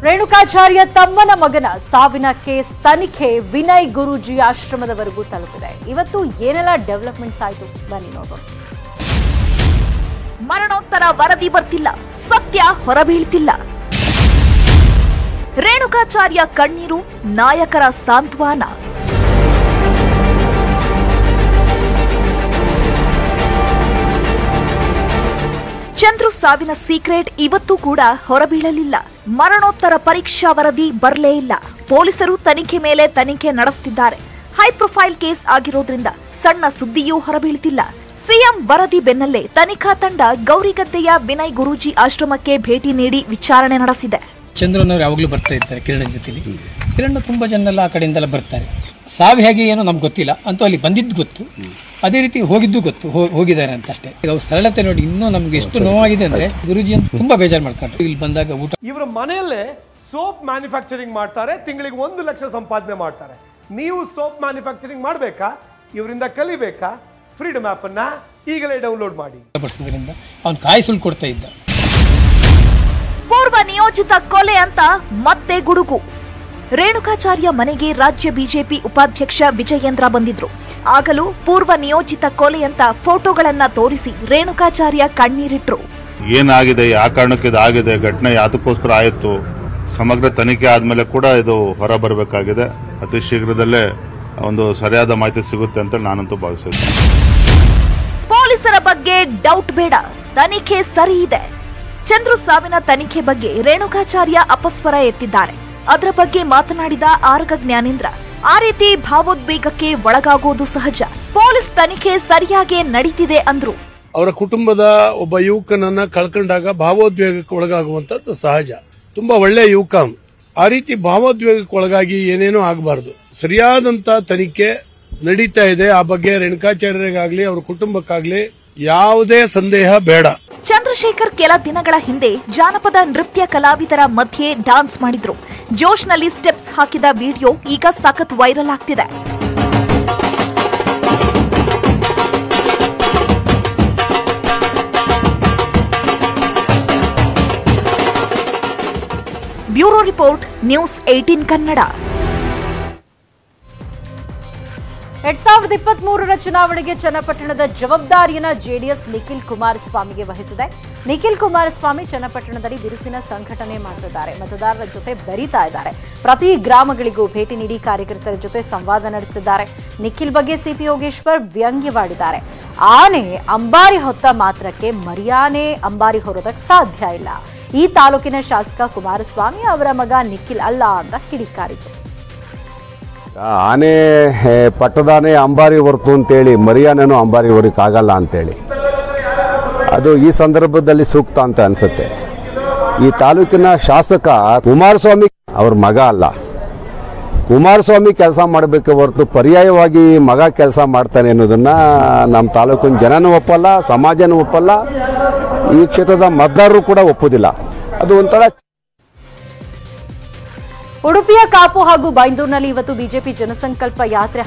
ರೇಣುಕಾಚಾರ್ಯ ತಮ್ಮನ ಮಗನ ಸಾವಿನ ಕೇಸ್ ತನಿಖೆ ವಿನಯ್ ಗುರೂಜಿ ಆಶ್ರಮದವರೆಗೂ ತಲುಪಿದೆ ಇವತ್ತು ಏನೆಲ್ಲ ಡೆವಲಪ್ಮೆಂಟ್ಸ್ ಆಯ್ತು ಬನ್ನಿ ನೋಡೋಣ ಮರಣೋತ್ತರ ವರದಿ ಬರ್ತಿಲ್ಲ ಸತ್ಯ ಹೊರಬೀಳ್ತಿಲ್ಲ ರೇಣುಕಾಚಾರ್ಯ ಕಣ್ಣೀರು ನಾಯಕರ ಸಾಂತ್ವನ ಚಂದ್ರು ಸಾವಿನ ಸೀಕ್ರೆಟ್ ಇವತ್ತೂ ಕೂಡ ಹೊರಬೀಳಲಿಲ್ಲ ಮರಣೋತ್ತರ ಪರೀಕ್ಷಾ ವರದಿ ಬರಲೇ ಇಲ್ಲ ಪೊಲೀಸರು ತನಿಖೆ ಮೇಲೆ ತನಿಖೆ ನಡೆಸುತ್ತಿದ್ದಾರೆ ಹೈ ಪ್ರೊಫೈಲ್ ಕೇಸ್ ಆಗಿರೋದ್ರಿಂದ ಸಣ್ಣ ಸುದ್ದಿಯೂ ಹೊರಬೀಳ್ತಿಲ್ಲ ಸಿಎಂ ವರದಿ ಬೆನ್ನಲ್ಲೇ ತನಿಖಾ ತಂಡ ಗೌರಿಗದ್ದೆಯ ವಿನಯ್ ಗುರೂಜಿ ಆಶ್ರಮಕ್ಕೆ ಭೇಟಿ ನೀಡಿ ವಿಚಾರಣೆ ನಡೆಸಿದೆ ಚಂದ್ರನವ್ರು ಯಾವಾಗಲೂ ಬರ್ತಾ ಇರ್ತಾರೆ ಕಿರಣ್ ಜೊತೆಲಿ ಕಿರಣ್ ತುಂಬ ಜನ ಎಲ್ಲ ಆ ಕಡೆಯಿಂದೆಲ್ಲ ಬರ್ತಾರೆ ಸಾವು ಹೇಗೆ ಏನೋ ನಮ್ಗೆ ಗೊತ್ತಿಲ್ಲ ಅಂತೂ ಅಲ್ಲಿ ಬಂದಿದ್ದು ಗೊತ್ತು ಅದೇ ರೀತಿ ಹೋಗಿದ್ದು ಗೊತ್ತು ಹೋ- ಹೋಗಿದ್ದಾರೆ ಅಂತ ಅಷ್ಟೇ ಈಗ ಅವ್ರ ಸರಳತೆ ನೋಡಿ ಇನ್ನೂ ನಮ್ಗೆ ಎಷ್ಟು ನೋವಾಗಿದೆ ಅಂದ್ರೆ ಗುರುಜಿ ಅಂತ ತುಂಬಾ ಬೇಜಾರು ಮಾಡ್ಕೊಂಡ್ರು ಇಲ್ಲಿ ಬಂದಾಗ ಊಟ ಇವರ ಮನೆಯಲ್ಲೇ ಸೋಪ್ ಮ್ಯಾನುಫ್ಯಾಕ್ಚರಿಂಗ್ ಮಾಡ್ತಾರೆ ತಿಂಗಳಿಗೆ ಒಂದು ಲಕ್ಷ ಸಂಪಾದನೆ ಮಾಡ್ತಾರೆ ನೀವು ಸೋಪ್ ಮ್ಯಾನುಫ್ಯಾಕ್ಚರಿಂಗ್ ಮಾಡಬೇಕಾ ಇವರಿಂದ ಕಲಿಬೇಕಾ ಫ್ರೀಡಮ್ ಅನ್ನ ಈಗಲೇ ಡೌನ್ಲೋಡ್ ಮಾಡಿ ಬಡಿಸೋದ್ರಿಂದ ಅವ್ನು ಕಾಯಿ ಸುಳ್ಳು ಕೊಡ್ತಾ ಇದ್ದ ಪೂರ್ವ ನಿಯೋಜಿತ ಕೊಲೆ ಅಂತ ಮತ್ತೆ ಗುಡುಗು ರೇಣುಕಾಚಾರ್ಯ ಮನೆಗೆ ರಾಜ್ಯ ಬಿಜೆಪಿ ಉಪಾಧ್ಯಕ್ಷ ವಿಜಯೇಂದ್ರ ಬಂದಿದ್ರು ಆಗಲೂ ಪೂರ್ವ ನಿಯೋಜಿತ ಕೊಲೆ ಅಂತ ಫೋಟೋಗಳನ್ನ ತೋರಿಸಿ ರೇಣುಕಾಚಾರ್ಯ ಕಣ್ಣೀರಿಟ್ರು ಏನಾಗಿದೆ ಯಾವ ಕಾರಣಕ್ಕೆ ಇದು ಆಗಿದೆ ಘಟನೆ ಯಾತಕ್ಕೋಸ್ಕರ ಆಯಿತು ಸಮಗ್ರ ತನಿಖೆ ಆದಮೇಲೆ ಕೂಡ ಇದು ಹೊರ ಬರಬೇಕಾಗಿದೆ ಅತಿ ಶೀಘ್ರದಲ್ಲೇ ಒಂದು ಸರಿಯಾದ ಮಾಹಿತಿ ಸಿಗುತ್ತೆ ಅಂತ ನಾನಂತೂ ಭಾವಿಸಿದ್ದೆ ಪೊಲೀಸರ ಬಗ್ಗೆ ಡೌಟ್ ಬೇಡ ತನಿಖೆ ಸರಿ ಇದೆ ಚಂದ್ರು ಸಾವಿನ ತನಿಖೆ ಬಗ್ಗೆ ರೇಣುಕಾಚಾರ್ಯ ಅಪಸ್ವರ ಎತ್ತಿದ್ದಾರೆ ಅದರ ಬಗ್ಗೆ ಮಾತನಾಡಿದ ಆರಗ ಜ್ಞಾನೇಂದ್ರ ಆ ರೀತಿ ಭಾವೋದ್ವೇಗಕ್ಕೆ ಒಳಗಾಗೋದು ಸಹಜ ಪೊಲೀಸ್ ತನಿಖೆ ಸರಿಯಾಗಿ ನಡೀತಿದೆ ಅಂದ್ರು ಅವರ ಕುಟುಂಬದ ಒಬ್ಬ ಯುವಕನನ್ನ ಕಳ್ಕೊಂಡಾಗ ಭಾವೋದ್ವೇಗಕ್ಕೆ ಒಳಗಾಗುವಂತದ್ದು ಸಹಜ ತುಂಬಾ ಒಳ್ಳೆಯ ಯುವಕ ಅವ್ನು. ಆ ರೀತಿ ಭಾವೋದ್ವೇಗಕ್ಕೆ ಒಳಗಾಗಿ ಏನೇನೂ ಆಗಬಾರ್ದು ಸರಿಯಾದಂತ ತನಿಖೆ ನಡೀತಾ ಇದೆ ಆ ಬಗ್ಗೆ ರೇಣುಕಾಚಾರ್ಯರಿಗಾಗ್ಲಿ ಅವ್ರ ಕುಟುಂಬಕ್ಕಾಗ್ಲಿ ಯಾವುದೇ ಸಂದೇಹ ಬೇಡ ಚಂದ್ರಶೇಖರ್ ಕೆಲ ದಿನಗಳ ಹಿಂದೆ ಜಾನಪದ ನೃತ್ಯ ಕಲಾವಿದರ ಮಧ್ಯೆ ಡಾನ್ಸ್ ಮಾಡಿದ್ರು ಜೋಶ್ನಲ್ಲಿ ಸ್ಟೆಪ್ಸ್ ಹಾಕಿದ ವಿಡಿಯೋ ಈಗ ಸಖತ್ ವೈರಲ್ ಆಗ್ತಿದೆ bureau report news eighteen Kannada ಎರಡ್ ಸಾವಿರದ ಇಪ್ಪತ್ತ್ ಮೂರರ ಚುನಾವಣೆಗೆ ಚನ್ನಪಟ್ಟಣದ ಜವಾಬ್ದಾರಿಯನ್ನ ಜೆಡಿಎಸ್ ನಿಖಿಲ್ ಕುಮಾರಸ್ವಾಮಿಗೆ ವಹಿಸಿದೆ ನಿಖಿಲ್ ಕುಮಾರಸ್ವಾಮಿ ಚನ್ನಪಟ್ಟಣದಲ್ಲಿ ಬಿರುಸಿನ ಸಂಘಟನೆ ಮಾಡ್ತಿದ್ದಾರೆ ಮತದಾರರ ಜೊತೆ ಬೆರೀತಾ ಇದ್ದಾರೆ ಪ್ರತಿ ಗ್ರಾಮಗಳಿಗೂ ಭೇಟಿ ನೀಡಿ ಕಾರ್ಯಕರ್ತರ ಜೊತೆ ಸಂವಾದ ನಡೆಸುತ್ತಿದ್ದಾರೆ ನಿಖಿಲ್ ಬಗ್ಗೆ ಸಿಪಿ ಯೋಗೇಶ್ವರ್ ವ್ಯಂಗ್ಯವಾಡಿದ್ದಾರೆ ಆನೆ ಅಂಬಾರಿ ಹೊತ್ತ ಮಾತ್ರಕ್ಕೆ ಮರಿಯಾನೆ ಅಂಬಾರಿ ಹೊರೋದಕ್ಕೆ ಸಾಧ್ಯ ಇಲ್ಲ ಈ ತಾಲೂಕಿನ ಶಾಸಕ ಕುಮಾರಸ್ವಾಮಿ ಅವರ ಮಗ ನಿಖಿಲ್ ಅಲ್ಲ ಅಂತ ಕಿಡಿಕಾರಿತು ಆನೆ ಹೇ, ಪಟ್ಟದಾನೆ ಅಂಬಾರಿ ಹೊರ್ತು ಅಂತೇಳಿ ಮರಿಯಾನೇನು ಅಂಬಾರಿ ಹೊರಕ್ಕಾಗಲ್ಲ ಅಂತೇಳಿ ಅದು ಈ ಸಂದರ್ಭದಲ್ಲಿ ಸೂಕ್ತ ಅಂತ ಅನ್ಸುತ್ತೆ ಈ ತಾಲೂಕಿನ ಶಾಸಕ ಕುಮಾರಸ್ವಾಮಿ ಅವ್ರ ಮಗ ಅಲ್ಲ ಕುಮಾರಸ್ವಾಮಿ ಕೆಲಸ ಮಾಡಬೇಕೆ ಹೊರತು ಪರ್ಯಾಯವಾಗಿ ಮಗ ಕೆಲಸ ಮಾಡ್ತಾನೆ ಅನ್ನೋದನ್ನ ನಮ್ಮ ತಾಲೂಕಿನ ಜನನೂ ಒಪ್ಪಲ್ಲ ಸಮಾಜನೂ ಒಪ್ಪಲ್ಲ ಈ ಕ್ಷೇತ್ರದ ಮತದಾರರು ಕೂಡ ಒಪ್ಪುದಿಲ್ಲ ಅದು ಒಂಥರ ಉಡುಪಿಯ ಕಾಪು ಹಾಗೂ ಬೈಂದೂರಿನಲ್ಲಿ ಇವತ್ತು ಬಿಜೆಪಿ ಜನಸಂಕಲ್ಪ ಯಾತ್ರೆ